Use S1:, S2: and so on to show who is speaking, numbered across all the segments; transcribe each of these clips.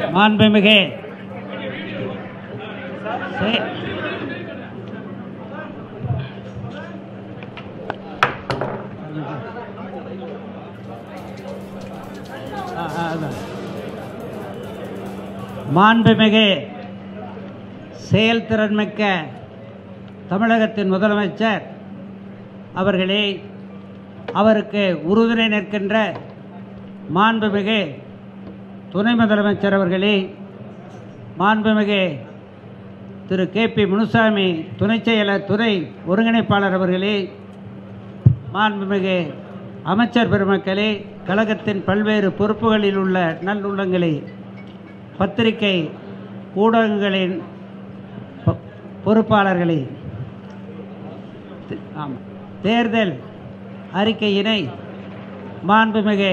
S1: மாண்புமிகு சே- ஆ, ஆ, அதான். மாண்புமிகு செயல்திறன்மிக்க தமிழகத்தின் முதலமைச்சர் அவர்களே அவருக்கு உறுதுணை நிற்கின்ற மாண்புமிகு துணை முதலமைச்சர் அவர்களே மாண்புமிகு திரு கே பி முனுசாமி துணைச் செயலர் துணை ஒருங்கிணைப்பாளர் அவர்களே மாண்புமிகு அமைச்சர் பெருமக்களே கழகத்தின் பல்வேறு பொறுப்புகளில் உள்ள நல்லுள்ளங்களே பத்திரிகை ஊடகங்களின் பொ- பொறுப்பாளர்களே தி- ஆமாம் தேர்தல் அறிக்கையினை மாண்புமிகு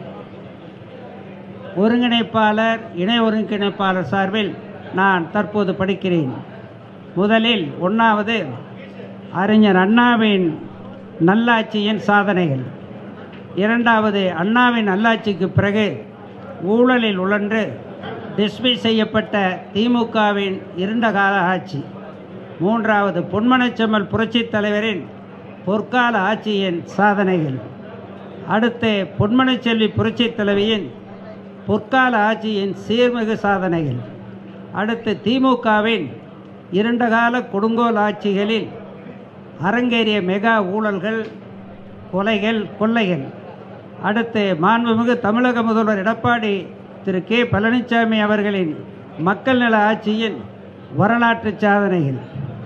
S1: ஒருங்கிணைப்பாளர் இணை ஒருங்கிணைப்பாளர் சார்பில் நான் தற்போது படிக்கிறேன் முதலில் ஒன்றாவது அறிஞர் அண்ணாவின் நல்லாட்சியின் சாதனைகள் இரண்டாவது அண்ணாவின் நல்லாட்சிக்கு பிறகு ஊழலில் உழன்று டிஸ்மிஸ் செய்யப்பட்ட திமுகவின் இருண்ட கால ஆட்சி மூன்றாவது பொன்மனச்செம்மல் புரட்சித் தலைவரின் பொற்கால ஆட்சியின் சாதனைகள் அடுத்து பொன்மனச்செல்வி புரட்சித் தலைவியின் பொற்கால ஆட்சியின் சீர்மிகு சாதனைகள் அடுத்து திமுகவின் இரண்டகால கொடுங்கோல் ஆட்சிகளில் அரங்கேறிய மெகா ஊழல்கள் கொலைகள் கொள்ளைகள் அடுத்து மாண்புமிகு தமிழக முதல்வர் எடப்பாடி திரு கே பழனிசாமி அவர்களின் மக்கள் நல ஆட்சியின் வரலாற்று சாதனைகள்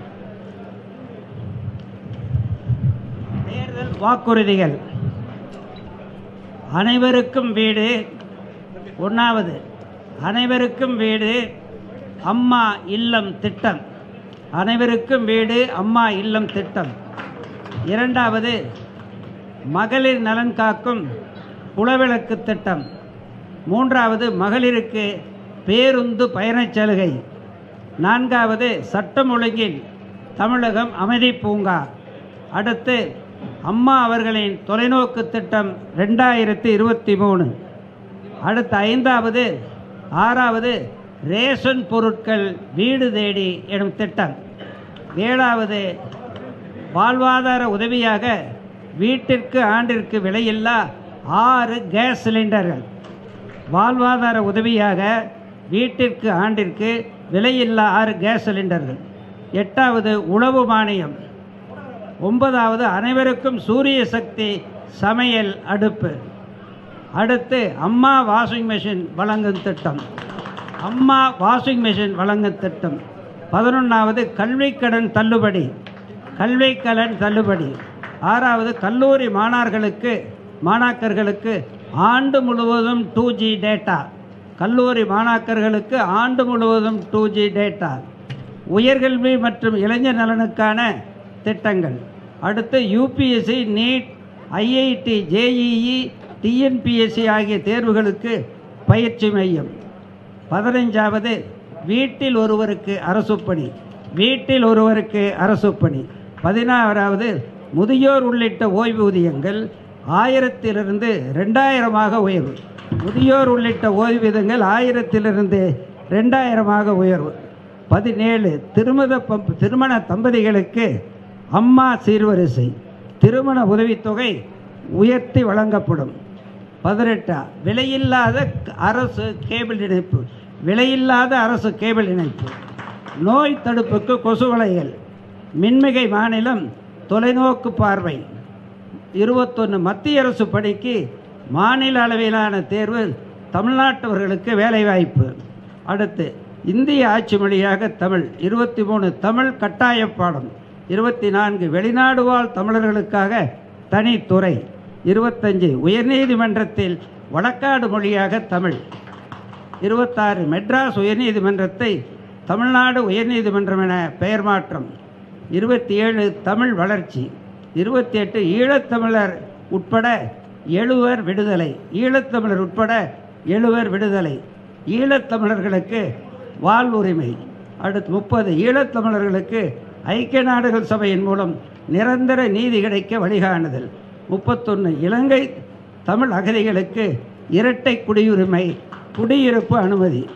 S1: தேர்தல் வாக்குறுதிகள் அனைவருக்கும் வீடு ஒன்றாவது அனைவருக்கும் வீடு அம்மா இல்லம் திட்டம் அனைவருக்கும் வீடு அம்மா இல்லம் திட்டம் இரண்டாவது மகளிர் நலன் காக்கும் குலவிளக்கு திட்டம் மூன்றாவது மகளிருக்கு பேருந்து பயணச் சலுகை நான்காவது சட்டம் ஒழுங்கில் தமிழகம் அமைதி பூங்கா அடுத்து அம்மா அவர்களின் தொலைநோக்கு திட்டம் ரெண்டாயிரத்தி இருபத்தி மூணு அடுத்த ஐந்தாவது ஆறாவது ரேஷன் பொருட்கள் வீடு தேடி எனும் திட்டம் ஏழாவது வாழ்வாதார உதவியாக வீட்டிற்கு ஆண்டிற்கு விலையில்லா ஆறு கேஸ் சிலிண்டர்கள் வாழ்வாதார உதவியாக வீட்டிற்கு ஆண்டிற்கு விலையில்லா ஆறு கேஸ் சிலிண்டர்கள் எட்டாவது உணவு மானியம் ஒன்பதாவது அனைவருக்கும் சூரிய சக்தி சமையல் அடுப்பு அடுத்து அம்மா வாஷிங் மெஷின் வழங்கும் திட்டம் அம்மா வாஷிங் மெஷின் வழங்கும் திட்டம் பதினொன்றாவது கல்விக்கடன் தள்ளுபடி கல்விக்கடன் தள்ளுபடி ஆறாவது கல்லூரி மாணார்களுக்கு மாணாக்கர்களுக்கு ஆண்டு முழுவதும் டூ ஜி டேட்டா கல்லூரி மாணாக்கர்களுக்கு ஆண்டு முழுவதும் டூ ஜி டேட்டா உயர்கல்வி மற்றும் இளைஞர் நலனுக்கான திட்டங்கள் அடுத்து UPSC NEET IIT JEE TNPSC ஆகிய தேர்வுகளுக்கு பயிற்சி மையம் பதினைஞ்சாவது வீட்டில் ஒருவருக்கு அரசு பணி வீட்டில் ஒருவருக்கு அரசு பணி பதினாறாவது முதியோர் உள்ளிட்ட ஓய்வூதியங்கள் ஆயிரத்திலிருந்து ரெண்டாயிரமாக உயர்வு முதியோர் உள்ளிட்ட ஓய்வூதியங்கள் ஆயிரத்திலிருந்து ரெண்டாயிரமாக உயர்வு பதினேழு திருமண பம்- திருமண தம்பதிகளுக்கு அம்மா சீர்வரிசை திருமண உதவித்தொகை உயர்த்தி வழங்கப்படும் பதினெட்டா விலையில்லாத க- அரசு கேபிள் இணைப்பு விலையில்லாத அரசு கேபிள் இணைப்பு நோய் தடுப்புக்கு கொசு வலைகள் மின்மிகை மாநிலம் தொலைநோக்கு பார்வை இருபத்தொன்று மத்திய அரசு பணிக்கு மாநில அளவிலான தேர்வு தமிழ்நாட்டவர்களுக்கு வேலைவாய்ப்பு அடுத்து இந்திய ஆட்சி மொழியாக தமிழ் இருபத்தி மூணு தமிழ் கட்டாய பாடம் இருபத்தி நான்கு வெளிநாடு வாழ் தமிழர்களுக்காக தனித்துறை இருபத்தஞ்சு உயர்நீதிமன்றத்தில் வழக்காடு மொழியாக தமிழ் இருபத்தாறு மெட்ராஸ் உயர்நீதிமன்றத்தை தமிழ்நாடு உயர்நீதிமன்றம் என பெயர் மாற்றம் இருபத்தி ஏழு தமிழ் வளர்ச்சி இருபத்தி எட்டு ஈழத்தமிழர் உட்பட எழுவர் விடுதலை ஈழத்தமிழர் உட்பட எழுவர் விடுதலை ஈழத்தமிழர்களுக்கு வாழ்வுரிமை அடுத்து முப்பது ஈழத்தமிழர்களுக்கு ஐக்கிய நாடுகள் சபையின் மூலம் நிரந்தர நீதி கிடைக்க வழிகாணுதல் முப்பத்தொன்று இலங்கை தமிழ் அகதிகளுக்கு இரட்டை குடியுரிமை குடியிருப்பு அனுமதி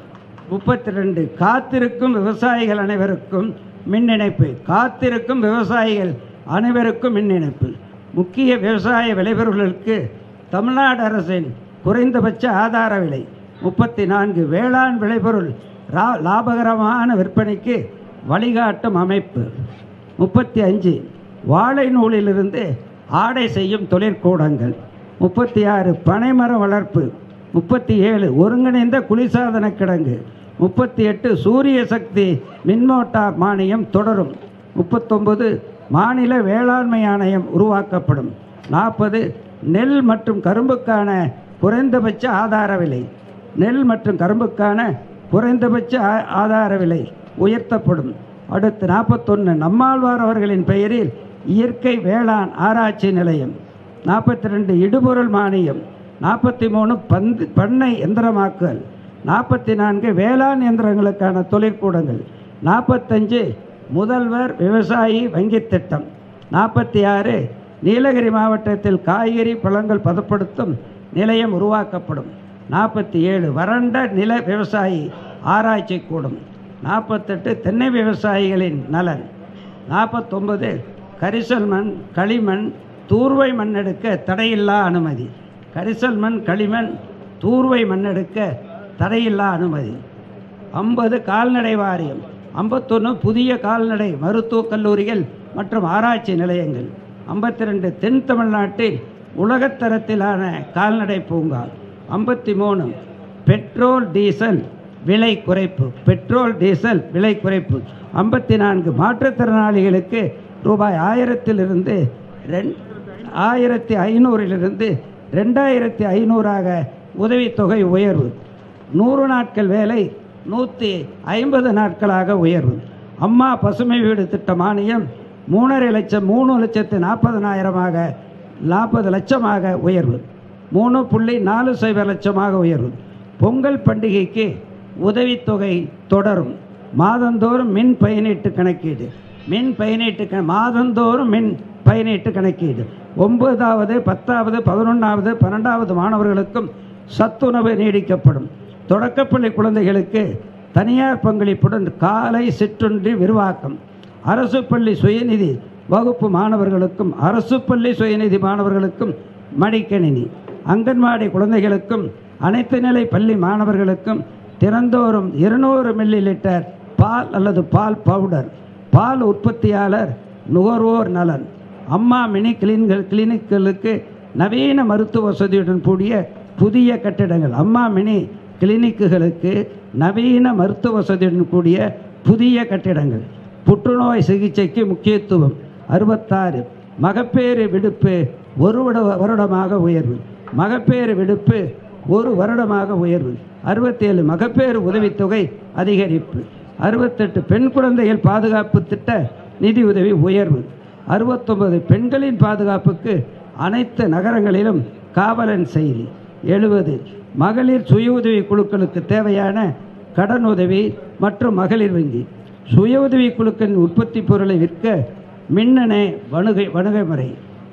S1: முப்பத்தி ரெண்டு காத்திருக்கும் விவசாயிகள் அனைவருக்கும் மின் இணைப்பு காத்திருக்கும் விவசாயிகள் அனைவருக்கும் மின் இணைப்பு முக்கிய விவசாய விளைபொருள்களுக்கு தமிழ்நாடு அரசின் குறைந்தபட்ச ஆதார விலை முப்பத்தி நான்கு வேளாண் விளைபொருள் ரா லாபகரமான விற்பனைக்கு வழிகாட்டும் அமைப்பு முப்பத்தி அஞ்சு வாழை நூலிலிருந்து ஆடை செய்யும் தொழிற்கூடங்கள் முப்பத்தி ஆறு பனைமரம் வளர்ப்பு முப்பத்தி ஏழு ஒருங்கிணைந்த குளிர்சாதன கிடங்கு முப்பத்தி எட்டு சூரிய சக்தி மின்மோட்டார் மானியம் தொடரும் முப்பத்தொன்பது மாநில வேளாண்மை ஆணையம் உருவாக்கப்படும் நாற்பது நெல் மற்றும் கரும்புக்கான குறைந்தபட்ச ஆதார விலை நெல் மற்றும் கரும்புக்கான குறைந்தபட்ச ஆ- ஆதார விலை உயர்த்தப்படும் அடுத்து நாற்பத்தொன்று நம்மாழ்வார் அவர்களின் பெயரில் இயற்கை வேளாண் ஆராய்ச்சி நிலையம் நாற்பத்தி ரெண்டு இடுபொருள் மானியம் நாற்பத்தி மூணு பந்து பண்ணை எந்திரமாக்கல் நாற்பத்தி நான்கு வேளாண் இயந்திரங்களுக்கான தொழிற்கூடங்கள் நாற்பத்தஞ்சு முதல்வர் விவசாயி வங்கித் திட்டம் நாற்பத்தி ஆறு நீலகிரி மாவட்டத்தில் காய்கறி பழங்கள் பதப்படுத்தும் நிலையம் உருவாக்கப்படும் நாற்பத்தி ஏழு வறண்ட நில விவசாயி ஆராய்ச்சி கூடம் நாற்பத்தெட்டு தென்னை விவசாயிகளின் நலன் நாற்பத்தொன்பது கரிசல் மண் களிமண் தூர்வை மண் எடுக்க தடையில்லா அனுமதி கரிசல் மண் களிமண் தூர்வை மண் எடுக்க தடையில்லா அனுமதி ஐம்பது கால்நடை வாரியம் ஐம்பத்தொன்று புதிய கால்நடை மருத்துவக் கல்லூரிகள் மற்றும் ஆராய்ச்சி நிலையங்கள் ஐம்பத்தி ரெண்டு தென் தமிழ்நாட்டில் உலகத்தரத்திலான கால்நடை பூங்கா ஐம்பத்தி மூணு பெட்ரோல் டீசல் விலை குறைப்பு பெட்ரோல் டீசல் விலை குறைப்பு ஐம்பத்தி நான்கு மாற்றுத்திறனாளிகளுக்கு ரூபாய் ஆயிரத்திலிருந்து ரெண் ஆயிரத்தி ஐநூறிலிருந்து ரெண்டாயிரத்தி ஐநூறாக உதவித்தொகை உயர்வு நூறு நாட்கள் வேலை நூற்றி ஐம்பது நாட்களாக உயர்வு அம்மா பசுமை வீடு திட்ட மானியம் மூணரை லட்சம் மூணு லட்சத்து நாற்பதனாயிரமாக நாற்பது லட்சமாக உயர்வு மூணு புள்ளி நாலு சைபர் லட்சமாக உயர்வு பொங்கல் பண்டிகைக்கு உதவித்தொகை தொடரும் மாதந்தோறும் மின் பயனீட்டு கணக்கீடு மின் பயனீட்டு க மாதந்தோறும் மின் பயனீட்டு கணக்கீடு ஒன்பதாவது பத்தாவது பதினொன்றாவது பன்னெண்டாவது மாணவர்களுக்கும் சத்துணவு நீடிக்கப்படும் தொடக்கப்பள்ளி குழந்தைகளுக்கு தனியார் பங்களிப்புடன் காலை சிற்றுண்டி விரிவாக்கம் அரசு பள்ளி சுயநிதி வகுப்பு மாணவர்களுக்கும் அரசு பள்ளி சுயநிதி மாணவர்களுக்கும் மடிக்கணினி அங்கன்வாடி குழந்தைகளுக்கும் அனைத்து நிலை பள்ளி மாணவர்களுக்கும் தினந்தோறும் இருநூறு மில்லி லிட்டர் பால் அல்லது பால் பவுடர் பால் உற்பத்தியாளர் நுகர்வோர் நலன் அம்மா மினி கிளின்கள் கிளினிக்களுக்கு நவீன மருத்துவ வசதியுடன் கூடிய புதிய கட்டிடங்கள் அம்மா மினி கிளினிக்குகளுக்கு நவீன மருத்துவ வசதியுடன் கூடிய புதிய கட்டிடங்கள் புற்றுநோய் சிகிச்சைக்கு முக்கியத்துவம் அறுபத்தாறு மகப்பேறு விடுப்பு ஒரு வருட வருடமாக உயர்வு மகப்பேறு விடுப்பு ஒரு வருடமாக உயர்வு அறுபத்தேழு மகப்பேறு உதவித்தொகை அதிகரிப்பு அறுபத்தெட்டு பெண் குழந்தைகள் பாதுகாப்பு திட்ட நிதி உதவி உயர்வு அறுபத்தொன்பது பெண்களின் பாதுகாப்புக்கு அனைத்து நகரங்களிலும் காவலன் செய்தி எழுபது மகளிர் சுய உதவி குழுக்களுக்கு தேவையான கடன் உதவி மற்றும் மகளிர் வங்கி சுய உதவி குழுக்களின் உற்பத்தி பொருளை விற்க மின்னணு வணுகை வணுகை முறை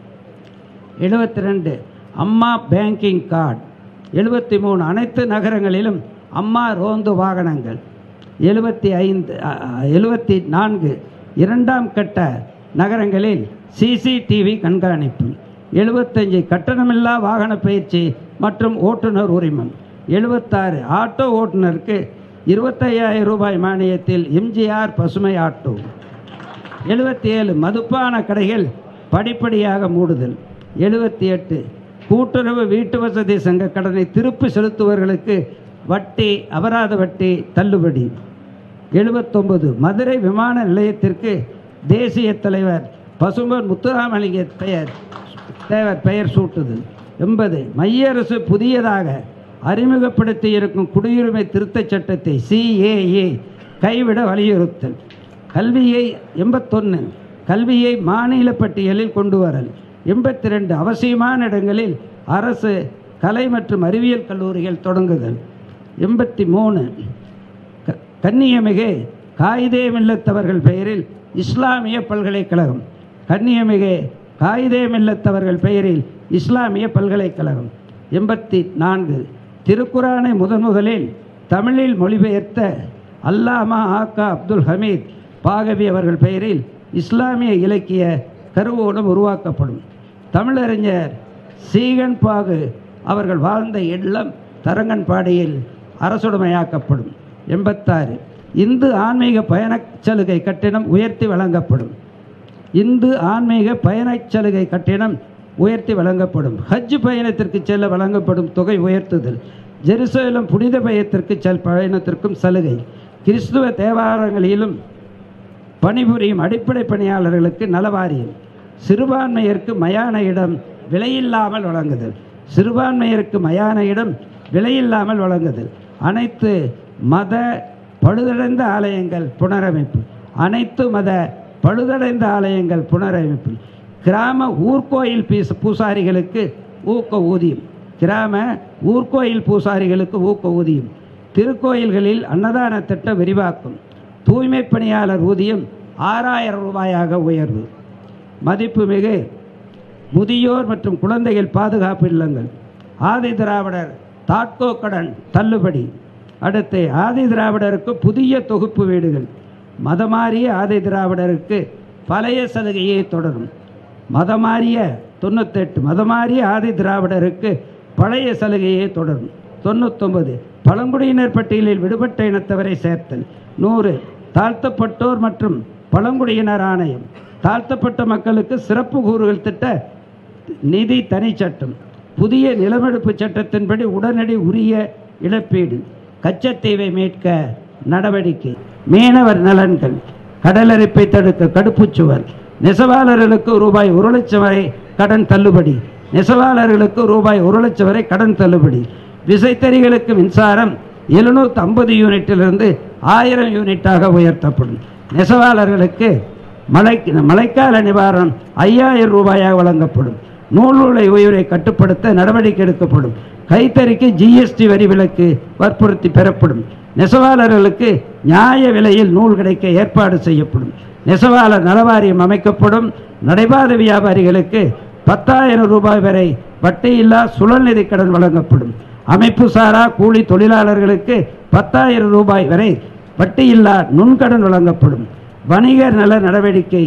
S1: எழுபத்தி ரெண்டு அம்மா பேங்கிங் கார்டு எழுபத்தி மூணு அனைத்து நகரங்களிலும் அம்மா ரோந்து வாகனங்கள் எழுபத்தி ஐந்து எழுபத்தி நான்கு இரண்டாம் கட்ட நகரங்களில் சிசிடிவி கண்காணிப்பு எழுபத்தஞ்சு கட்டணமில்லா வாகன பயிற்சி மற்றும் ஓட்டுநர் உரிமம் எழுபத்தாறு ஆட்டோ ஓட்டுநருக்கு இருபத்தையாயிரம் ரூபாய் மானியத்தில் எம்ஜிஆர் பசுமை ஆட்டோ எழுபத்தி ஏழு மதுப்பான கடைகள் படிப்படியாக மூடுதல் எழுபத்தி எட்டு கூட்டுறவு வீட்டு வசதி சங்க கடனை திருப்பி செலுத்துவர்களுக்கு வட்டி அபராத வட்டி தள்ளுபடி எழுபத்தொன்பது மதுரை விமான நிலையத்திற்கு தேசிய தலைவர் பசும்பொன் முத்துராமலிங்க பெயர் தேவர் பெயர் சூட்டுதல் எண்பது மைய அரசு புதியதாக அறிமுகப்படுத்தி இருக்கும் குடியுரிமை திருத்தச் சட்டத்தை சிஏஏ கைவிட வலியுறுத்தல் கல்வியை எண்பத்தொன்று கல்வியை மாநில பட்டியலில் கொண்டு வரல் எண்பத்தி ரெண்டு அவசியமான இடங்களில் அரசு கலை மற்றும் அறிவியல் கல்லூரிகள் தொடங்குதல் எண்பத்தி மூணு க- கன்னியமிகு காயிதே மில்லத்தவர்கள் பெயரில் இஸ்லாமிய பல்கலைக்கழகம் கன்னியமிகு காயிதே மில்லத்தவர்கள் பெயரில் இஸ்லாமிய பல்கலைக்கழகம் எண்பத்தி நான்கு திருக்குரானை முதன் முதலில் தமிழில் மொழிபெயர்த்த அல்லாமா ஆக்கா அப்துல் ஹமீத் பாகவி அவர்கள் பெயரில் இஸ்லாமிய இலக்கிய கருவூலம் உருவாக்கப்படும் தமிழறிஞர் சீகன் பாகு அவர்கள் வாழ்ந்த இல்லம் தரங்கன்பாடியில் அரசுடைமையாக்கப்படும் எண்பத்தாறு இந்து ஆன்மீக பயணச் சலுகை கட்டணம் உயர்த்தி வழங்கப்படும் இந்து ஆன்மீக பயணச் சலுகை கட்டணம் உயர்த்தி வழங்கப்படும் ஹஜ் பயணத்திற்கு செல்ல வழங்கப்படும் தொகை உயர்த்துதல் ஜெருசலேம் புனித பயத்திற்கு செல் பயணத்திற்கும் சலுகை கிறிஸ்துவ தேவாலயங்களிலும் பணிபுரியும் அடிப்படை பணியாளர்களுக்கு நலவாரியம் சிறுபான்மையருக்கு மயான இடம் விலையில்லாமல் வழங்குதல் சிறுபான்மையருக்கு மயான இடம் விலையில்லாமல் வழங்குதல் அனைத்து மத பழுதடைந்த ஆலயங்கள் புனரமைப்பு அனைத்து மத பழுதடைந்த ஆலயங்கள் புனரமைப்பு கிராம ஊர்கோயில் பீச பூசாரிகளுக்கு ஊக்க ஊதியம் கிராம ஊர்கோயில் பூசாரிகளுக்கு ஊக்க ஊதியம் திருக்கோயில்களில் அன்னதான திட்ட விரிவாக்கம் தூய்மை பணியாளர் ஊதியம் ஆறாயிரம் ரூபாயாக உயர்வு மதிப்புமிகு முதியோர் மற்றும் குழந்தைகள் பாதுகாப்பு இல்லங்கள் ஆதி திராவிடர் தாட்கோ கடன் தள்ளுபடி அடுத்து ஆதி திராவிடருக்கு புதிய தொகுப்பு வீடுகள் மதமாறிய ஆதி திராவிடருக்கு பழைய சலுகையை தொடரும் மதமாறிய தொண்ணூத்தெட்டு மதமாறிய ஆதி திராவிடருக்கு பழைய சலுகையை தொடரும் தொண்ணூத்தொன்பது பழங்குடியினர் பட்டியலில் விடுபட்ட இனத்தவரை சேர்த்தல் நூறு தாழ்த்தப்பட்டோர் மற்றும் பழங்குடியினர் ஆணையம் தாழ்த்தப்பட்ட மக்களுக்கு சிறப்பு கூறுகள் திட்ட நிதி தனிச்சட்டம் புதிய நிலமெடுப்பு சட்டத்தின்படி உடனடி உரிய இழப்பீடு கச்சத்தீவை மீட்க நடவடிக்கை மீனவர் நலன்கள் கடலரிப்பை தடுக்க கடுப்புச்சுவர் நெசவாளர்களுக்கு ரூபாய் ஒரு லட்சம் வரை கடன் தள்ளுபடி நெசவாளர்களுக்கு ரூபாய் ஒரு லட்சம் வரை கடன் தள்ளுபடி விசைத்தறிகளுக்கு மின்சாரம் எழுநூற்றி ஐம்பது யூனிட்டிலிருந்து ஆயிரம் யூனிட்டாக உயர்த்தப்படும் நெசவாளர்களுக்கு மழை மழைக்கால நிவாரணம் ஐயாயிரம் ரூபாயாக வழங்கப்படும் நூல் விலை உயர்வை கட்டுப்படுத்த நடவடிக்கை எடுக்கப்படும் கைத்தறிக்கு ஜிஎஸ்டி வரி விலக்கு வற்புறுத்தி பெறப்படும் நெசவாளர்களுக்கு நியாய விலையில் நூல் கிடைக்க ஏற்பாடு செய்யப்படும் நெசவாளர் நலவாரியம் அமைக்கப்படும் நடைபாத வியாபாரிகளுக்கு பத்தாயிரம் ரூபாய் வரை வட்டியில்லா சுழல்நிதி கடன் வழங்கப்படும் அமைப்பு சாரா கூலி தொழிலாளர்களுக்கு பத்தாயிரம் ரூபாய் வரை வட்டியில்லா நுண்கடன் வழங்கப்படும் வணிகர் நல நடவடிக்கை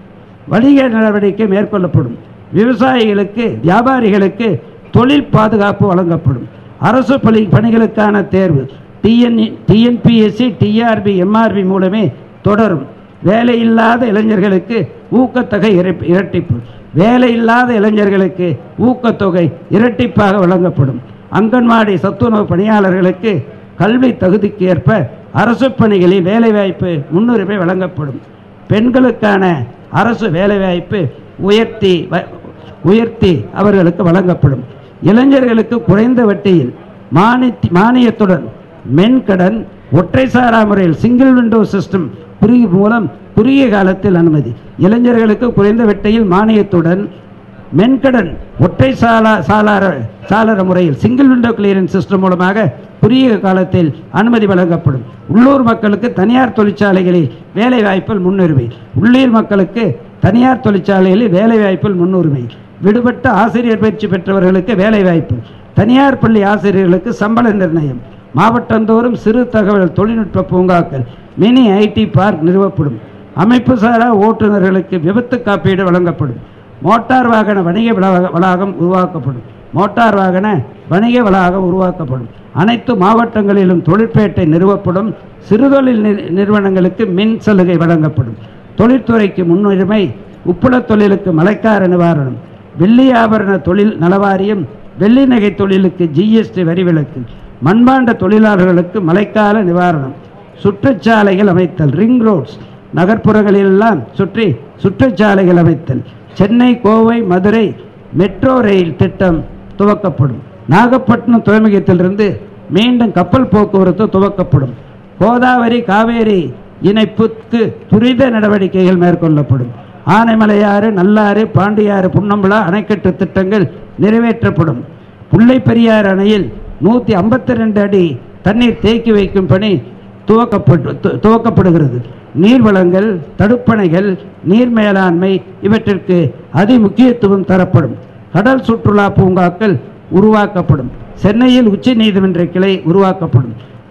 S1: வணிக நடவடிக்கை மேற்கொள்ளப்படும் விவசாயிகளுக்கு வியாபாரிகளுக்கு தொழில் பாதுகாப்பு வழங்கப்படும் அரசு பணி பணிகளுக்கான தேர்வு டிஎன் டிஎன்பிஎஸ்சி டிஆர்பி எம்ஆர்பி மூலமே தொடரும் வேலையில்லாத இளைஞர்களுக்கு ஊக்கத்தொகை இர- இரட்டிப்பு வேலையில்லாத இளைஞர்களுக்கு ஊக்கத்தொகை இரட்டிப்பாக வழங்கப்படும் அங்கன்வாடி சத்துணவு பணியாளர்களுக்கு கல்வி தகுதிக்கு ஏற்ப அரசு பணிகளில் வேலைவாய்ப்பு முன்னுரிமை வழங்கப்படும் பெண்களுக்கான அரசு வேலைவாய்ப்பு உயர்த்தி வ- உயர்த்தி அவர்களுக்கு வழங்கப்படும் இளைஞர்களுக்கு குறைந்த வட்டியில் மானி மானியத்துடன் மென்கடன் ஒற்றை சாரா முறையில் சிங்கிள் விண்டோ சிஸ்டம் குறுகிய மூலம் குறுகிய காலத்தில் அனுமதி இளைஞர்களுக்கு குறைந்த வட்டியில் மானியத்துடன் மென்கடன் ஒற்றை சாலா சாளார சாளர முறையில் சிங்கிள் விண்டோ கிளியரன்ஸ் சிஸ்டம் மூலமாக குறுகிய காலத்தில் அனுமதி வழங்கப்படும் உள்ளூர் மக்களுக்கு தனியார் தொழிற்சாலைகளில் வேலை வாய்ப்பில் முன்னுரிமை உள்ளூர் மக்களுக்கு தனியார் தொழிற்சாலைகளில் வேலை வாய்ப்பில் முன்னுரிமை விடுபட்ட ஆசிரியர் பயிற்சி பெற்றவர்களுக்கு வேலை வாய்ப்பு தனியார் பள்ளி ஆசிரியர்களுக்கு சம்பள நிர்ணயம் மாவட்டந்தோறும் சிறு தகவல் தொழில்நுட்ப பூங்காக்கள் மினி ஐடி பார்க் நிறுவப்படும் அமைப்பு சாரா ஓட்டுநர்களுக்கு விபத்து காப்பீடு வழங்கப்படும் மோட்டார் வாகன வணிக வளாக- வளாகம் உருவாக்கப்படும் மோட்டார் வாகன வணிக வளாகம் உருவாக்கப்படும் அனைத்து மாவட்டங்களிலும் தொழிற்பேட்டை நிறுவப்படும் சிறுதொழில் நிறு- நிறுவனங்களுக்கு மின் சலுகை வழங்கப்படும் தொழில்துறைக்கு முன்னுரிமை உப்புளத் தொழிலுக்கு மழைக்கார நிவாரணம் வெள்ளி ஆபரண தொழில் நலவாரியம் வெள்ளி நகை தொழிலுக்கு ஜிஎஸ்டி வரி விலக்கு மண்பாண்ட தொழிலாளர்களுக்கு மழைக்கால நிவாரணம் சுற்றுச்சாலைகள் அமைத்தல் ரிங் ரோட்ஸ் நகர்ப்புறங்களிலெல்லாம் சுற்றி சுற்றுச்சாலைகள் அமைத்தல் சென்னை கோவை மதுரை மெட்ரோ ரயில் திட்டம் துவக்கப்படும் நாகப்பட்டினம் துறைமுகத்திலிருந்து மீண்டும் கப்பல் போக்குவரத்து துவக்கப்படும் கோதாவரி காவேரி இணைப்புக்கு துரித நடவடிக்கைகள் மேற்கொள்ளப்படும் ஆனைமலையாறு நல்லாறு பாண்டியாறு புன்னம்பலா அணைக்கட்டு திட்டங்கள் நிறைவேற்றப்படும் முல்லை பெரியாறு அணையில் நூற்றி ஐம்பத்தி ரெண்டு அடி தண்ணீர் தேக்கி வைக்கும் பணி துவக்கப்பட்டு து- துவக்கப்படுகிறது நீர் வளங்கள் தடுப்பணைகள் நீர் மேலாண்மை இவற்றிற்கு அதி முக்கியத்துவம் தரப்படும் கடல் சுற்றுலா பூங்காக்கள் உருவாக்கப்படும் சென்னையில் உச்ச நீதிமன்ற கிளை உருவாக்கப்படும்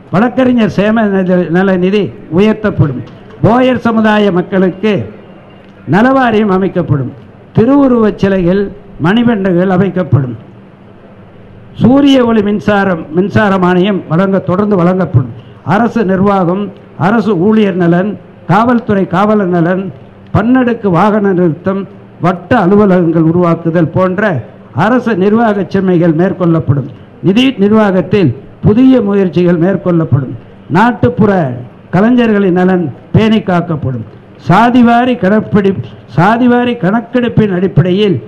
S1: வழக்கறிஞர் சேம நல- நல நிதி உயர்த்தப்படும் போயர் சமுதாய மக்களுக்கு நலவாரியம் அமைக்கப்படும் திருவுருவச் சிலைகள் மணிமண்டங்கள் அமைக்கப்படும் சூரிய ஒளி மின்சாரம் மின்சார மானியம் வழங்க தொடர்ந்து வழங்கப்படும் அரசு நிர்வாகம் அரசு ஊழியர் நலன் காவல்துறை காவலர் நலன் பன்னடுக்கு வாகன நிறுத்தம் வட்ட அலுவலகங்கள் உருவாக்குதல் போன்ற அரசு நிர்வாகச் செம்மைகள் மேற்கொள்ளப்படும் நிதி நிர்வாகத்தில் புதிய முயற்சிகள் மேற்கொள்ளப்படும் நாட்டுப்புற கலைஞர்களின் நலன் பேணி காக்கப்படும் சாதிவாரி கணப்பிடி சாதிவாரி கணக்கெடுப்பின் அடிப்படையில்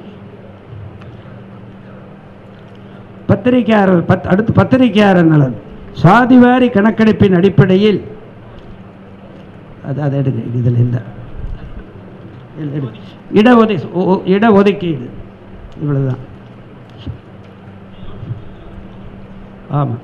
S1: பத்திரிகையாளர் பத் அடுத்து பத்திரிகையாளர் நலன் சாதிவாரி கணக்கெடுப்பின் அடிப்படையில் அது அதை எடுங்க இதில் இல்லை இல்ல, எடு. இடஒதி ஒ- ஒ- இடஒதுக்கீடு இவ்வளவுதான் ஆமாம்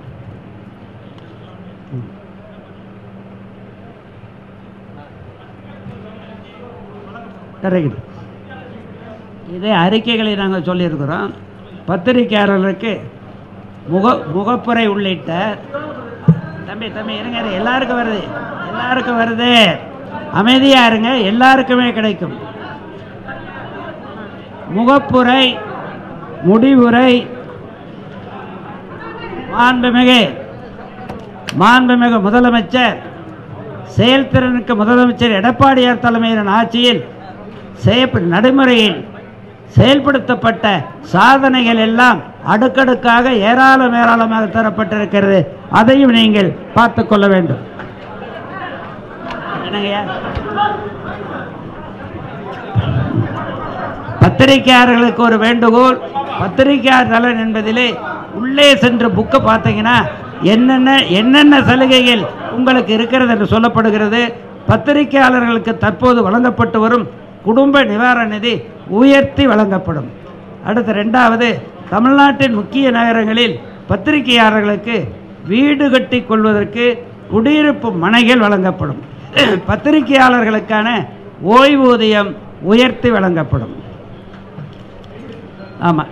S1: கரெக்ட் இதே அறிக்கைகளை நாங்கள் சொல்லியிருக்கிறோம் பத்திரிகையாளர்களுக்கு முக முகப்புரை உள்ளிட்ட தம்பி தம்பி இருங்க இரு, எல்லாருக்கும் வருது எல்லாருக்கும் வருது அமைதியா இருங்க எல்லாருக்குமே கிடைக்கும் முகப்புரை முடிவுரை மாண்புமிகு மாண்புமிகு முதலமைச்சர் செயல்திறனுக்கு முதலமைச்சர் எடப்பாடியார் தலைமையிலான ஆட்சியில் செய்யப்பட்ட நடைமுறையில் செயல்படுத்தப்பட்ட சாதனைகள் எல்லாம் அடுக்கடுக்காக ஏராளம் ஏராளமாக தரப்பட்டிருக்கிறது அதையும் நீங்கள் பார்த்துக் கொள்ள வேண்டும் என்னங்கய்யா பத்திரிகையாளர்களுக்கு ஒரு வேண்டுகோள் பத்திரிகையாளர் நலன் என்பதிலே உள்ளே சென்று புக்கை பார்த்தீங்கன்னா என்னென்ன என்னென்ன சலுகைகள் உங்களுக்கு இருக்கிறது என்று சொல்லப்படுகிறது பத்திரிகையாளர்களுக்கு தற்போது வழங்கப்பட்டு வரும் குடும்ப நிவாரண நிதி உயர்த்தி வழங்கப்படும் அடுத்து ரெண்டாவது தமிழ்நாட்டின் முக்கிய நகரங்களில் பத்திரிகையாளர்களுக்கு வீடு கட்டி கொள்வதற்கு குடியிருப்பு மனைகள் வழங்கப்படும் பத்திரிகையாளர்களுக்கான ஓய்வூதியம் உயர்த்தி வழங்கப்படும் ஆமாம்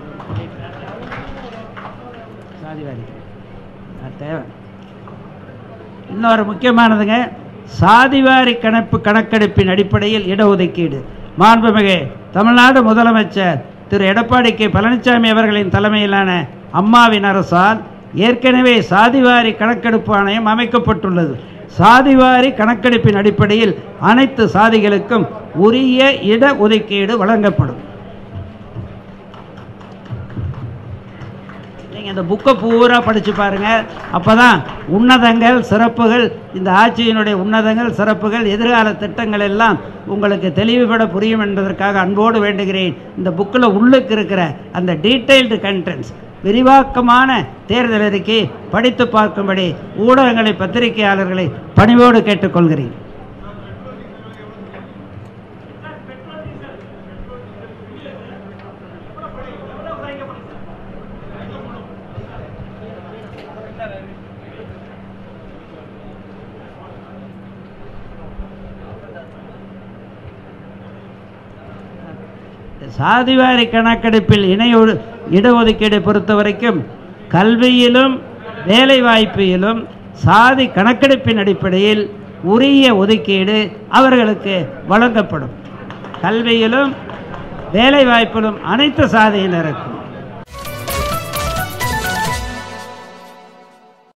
S1: சாதிவாரி அது தேவை இன்னொரு முக்கியமானதுங்க சாதிவாரி கணப்பு கணக்கெடுப்பின் அடிப்படையில் இடஒதுக்கீடு மாண்புமிகு தமிழ்நாடு முதலமைச்சர் திரு எடப்பாடி கே பழனிசாமி அவர்களின் தலைமையிலான அம்மாவின் அரசால் ஏற்கனவே சாதிவாரி கணக்கெடுப்பு ஆணையம் அமைக்கப்பட்டுள்ளது சாதிவாரி கணக்கெடுப்பின் அடிப்படையில் அனைத்து சாதிகளுக்கும் உரிய இட ஒதுக்கீடு வழங்கப்படும் நீங்கள் இந்த புக்கை பூரா படித்து பாருங்கள் அப்போ தான் உன்னதங்கள் சிறப்புகள் இந்த ஆட்சியினுடைய உன்னதங்கள் சிறப்புகள் எதிர்கால திட்டங்கள் எல்லாம் உங்களுக்கு தெளிவுபட புரியும் என்பதற்காக அன்போடு வேண்டுகிறேன் இந்த புக்கில் உள்ளுக்கு இருக்கிற அந்த டீட்டெயில்டு கண்டென்ட்ஸ் விரிவாக்கமான தேர்தல் அறிக்கை படித்து பார்க்கும்படி ஊடகங்களை பத்திரிகையாளர்களை பணிவோடு கேட்டுக்கொள்கிறேன் சாதிவாரி கணக்கெடுப்பில் இணை ஒடு- இடஒதுக்கீடை பொறுத்த வரைக்கும் கல்வியிலும் வேலைவாய்ப்பிலும் சாதி கணக்கெடுப்பின் அடிப்படையில் உரிய ஒதுக்கீடு அவர்களுக்கு வழங்கப்படும் கல்வியிலும் வேலைவாய்ப்பிலும் அனைத்து சாதியினருக்கும்